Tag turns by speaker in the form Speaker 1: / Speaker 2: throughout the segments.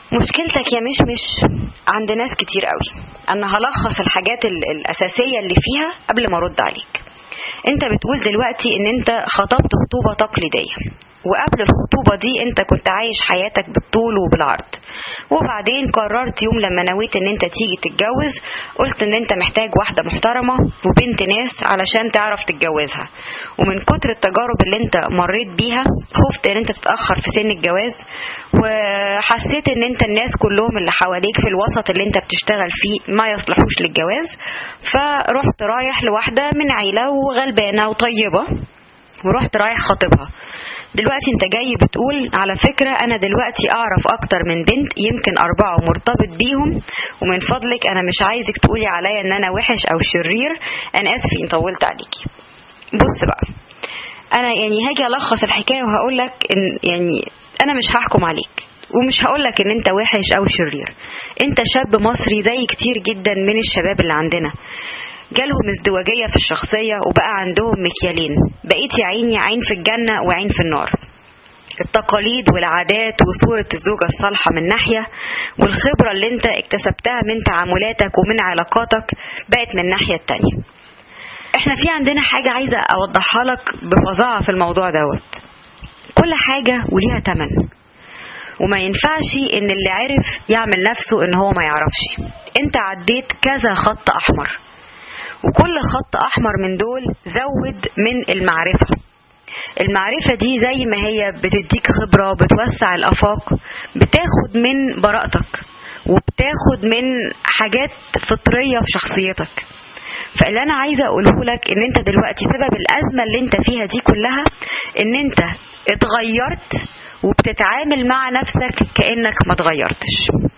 Speaker 1: مشكلتك يا مش مش عند ناس كتير قوي انا هلخص الحاجات الاساسيه اللي فيها قبل ما ارد عليك انت بتقول دلوقتي ان انت خطبت خطوبه تقليديه وقبل الخطوبة دي انت كنت عايش حياتك بالطول وبالعرض وبعدين قررت يوم لما نويت ان انت تيجي تتجوز قلت ان انت محتاج واحدة محترمة وبنت ناس علشان تعرف تتجوزها ومن كتر التجارب اللي انت مريت بيها خفت ان انت تتأخر في سن الجواز وحسيت ان انت الناس كلهم اللي حواليك في الوسط اللي انت بتشتغل فيه ما يصلحوش للجواز فرحت رايح لواحدة من عيلة وغلبانة وطيبة ورحت رايح خاطبها دلوقتي انت جاي بتقول على فكرة انا دلوقتي اعرف اكتر من بنت يمكن اربعة ومرتبط بيهم ومن فضلك انا مش عايزك تقولي عليا ان انا وحش او شرير انا اسف ان طولت عليكي بص بقى انا يعني هاجي الخص الحكاية وهقول لك ان يعني انا مش هحكم عليك ومش هقولك ان انت وحش او شرير انت شاب مصري زي كتير جدا من الشباب اللي عندنا جالهم ازدواجية في الشخصية وبقى عندهم مكيالين بقيت يا عيني عين في الجنة وعين في النار التقاليد والعادات وصورة الزوجة الصالحة من ناحية والخبرة اللي انت اكتسبتها من تعاملاتك ومن علاقاتك بقت من الناحية التانية احنا في عندنا حاجة عايزة اوضحها لك بفظاعة في الموضوع دوت كل حاجة وليها تمن وما ينفعش ان اللي عرف يعمل نفسه ان هو ما يعرفش انت عديت كذا خط احمر وكل خط احمر من دول زود من المعرفه المعرفة دي زي ما هي بتديك خبرة بتوسع الآفاق بتاخد من براءتك وبتاخد من حاجات فطرية في شخصيتك فاللي أنا عايزة أقوله لك إن أنت دلوقتي سبب الأزمة اللي أنت فيها دي كلها إن أنت اتغيرت وبتتعامل مع نفسك كأنك ما اتغيرتش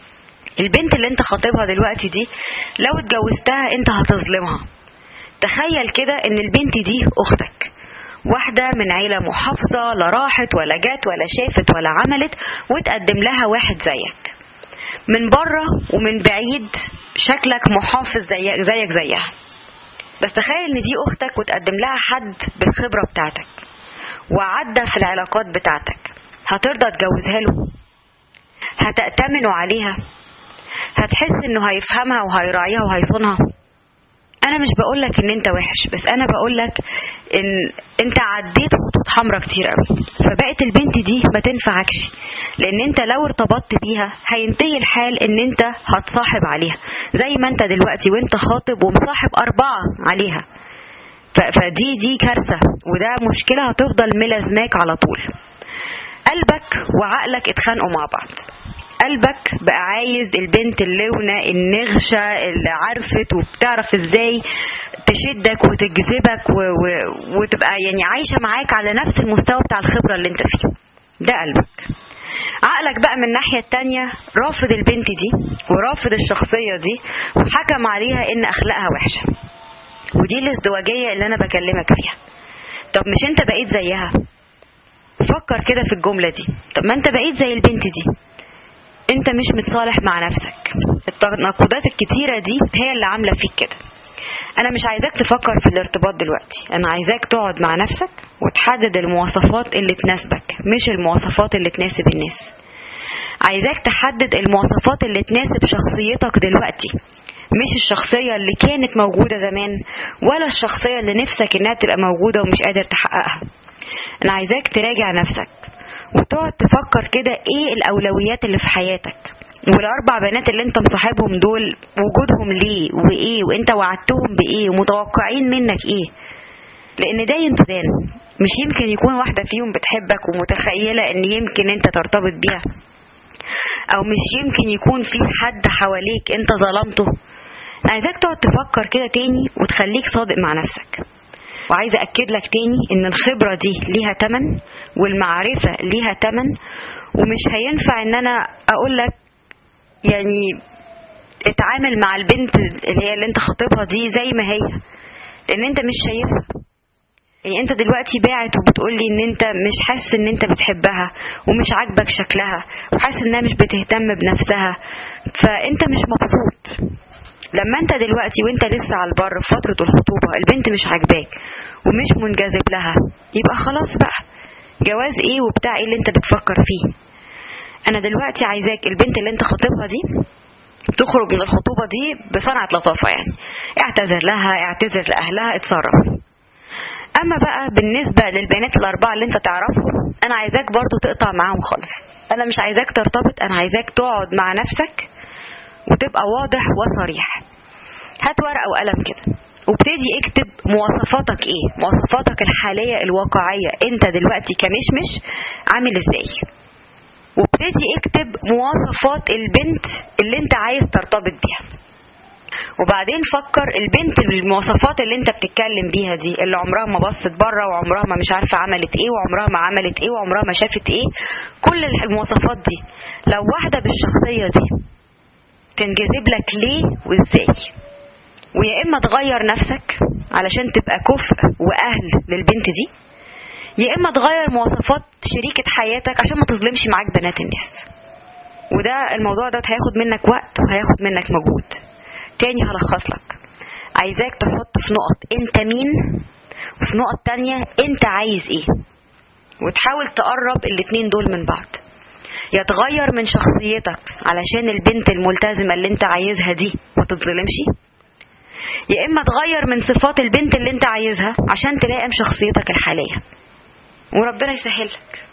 Speaker 1: البنت اللي انت خاطبها دلوقتي دي لو اتجوزتها انت هتظلمها تخيل كده ان البنت دي اختك واحدة من عيلة محافظة لا راحت ولا جت ولا شافت ولا عملت وتقدم لها واحد زيك من بره ومن بعيد شكلك محافظ زيك, زيك زيها بس تخيل ان دي اختك وتقدم لها حد بالخبرة بتاعتك وعدى في العلاقات بتاعتك هترضى تجوزها له هتأتمنوا عليها هتحس انه هيفهمها وهيراعيها وهيصونها انا مش بقولك ان انت وحش بس انا بقولك ان انت عديت خطوط حمراء كتير قوي فبقت البنت دي ما تنفعكش لان انت لو ارتبطت بيها هينتهي الحال ان انت هتصاحب عليها زي ما انت دلوقتي وانت خاطب ومصاحب اربعة عليها فدي دي كارثة وده مشكلة هتفضل ملازماك على طول قلبك وعقلك اتخانقوا مع بعض قلبك بقى عايز البنت اللونة النغشة اللي عرفت وبتعرف ازاي تشدك وتجذبك و... و... وتبقى يعني عايشة معاك على نفس المستوى بتاع الخبرة اللي انت فيه ده قلبك عقلك بقى من الناحية التانية رافض البنت دي ورافض الشخصية دي وحكم عليها ان اخلاقها وحشة ودي الازدواجية اللي انا بكلمك فيها طب مش انت بقيت زيها فكر كده في الجملة دي طب ما انت بقيت زي البنت دي انت مش متصالح مع نفسك التناقضات الكتيرة دي هي اللي عاملة فيك كده انا مش عايزاك تفكر في الارتباط دلوقتي انا عايزاك تقعد مع نفسك وتحدد المواصفات اللي تناسبك مش المواصفات اللي تناسب الناس عايزاك تحدد المواصفات اللي تناسب شخصيتك دلوقتي مش الشخصية اللي كانت موجودة زمان ولا الشخصية اللي نفسك انها تبقى موجودة ومش قادر تحققها انا عايزاك تراجع نفسك وتقعد تفكر كده ايه الاولويات اللي في حياتك والاربع بنات اللي انت مصاحبهم دول وجودهم ليه وايه وانت وعدتهم بايه ومتوقعين منك ايه لان داين تدان مش يمكن يكون واحدة فيهم بتحبك ومتخيلة ان يمكن انت ترتبط بيها او مش يمكن يكون في حد حواليك انت ظلمته عايزاك تقعد تفكر كده تاني وتخليك صادق مع نفسك وعايزة أكد لك تاني إن الخبرة دي ليها تمن والمعرفة ليها تمن ومش هينفع إن أنا أقول لك يعني اتعامل مع البنت اللي هي اللي انت خاطبها دي زي ما هي لأن انت مش شايفها يعني انت دلوقتي باعت وبتقول لي ان انت مش حاسس ان انت بتحبها ومش عاجبك شكلها وحاسس انها مش بتهتم بنفسها فانت مش مبسوط لما انت دلوقتي وانت لسه على البر في فترة الخطوبة البنت مش عاجباك ومش منجذب لها يبقى خلاص بقى جواز ايه وبتاع ايه اللي انت بتفكر فيه انا دلوقتي عايزاك البنت اللي انت خاطبها دي تخرج من الخطوبة دي بصنعة لطافة يعني اعتذر لها اعتذر لأهلها اتصرف أما بقى بالنسبة للبنات الأربعة اللي أنت تعرفهم أنا عايزاك برضو تقطع معاهم خالص أنا مش عايزاك ترتبط أنا عايزاك تقعد مع نفسك وتبقى واضح وصريح هات ورقة وقلم كده وابتدي اكتب مواصفاتك ايه مواصفاتك الحالية الواقعية انت دلوقتي كمشمش عامل ازاي وابتدي اكتب مواصفات البنت اللي انت عايز ترتبط بيها وبعدين فكر البنت المواصفات اللي انت بتتكلم بيها دي اللي عمرها ما بصت بره وعمرها ما مش عارفه عملت ايه وعمرها ما عملت ايه وعمرها ما شافت ايه كل المواصفات دي لو واحده بالشخصيه دي تنجذب لك ليه وازاي ويا اما تغير نفسك علشان تبقى كفء واهل للبنت دي يا اما تغير مواصفات شريكة حياتك عشان ما تظلمش معاك بنات الناس وده الموضوع ده هياخد منك وقت وهياخد منك مجهود تاني هلخص لك عايزاك تحط في نقط انت مين وفي نقط تانية انت عايز ايه وتحاول تقرب الاتنين دول من بعض يا تغير من شخصيتك علشان البنت الملتزمة اللي انت عايزها دي ما تتظلمش يا اما تغير من صفات البنت اللي انت عايزها عشان تلائم شخصيتك الحاليه وربنا يسهلك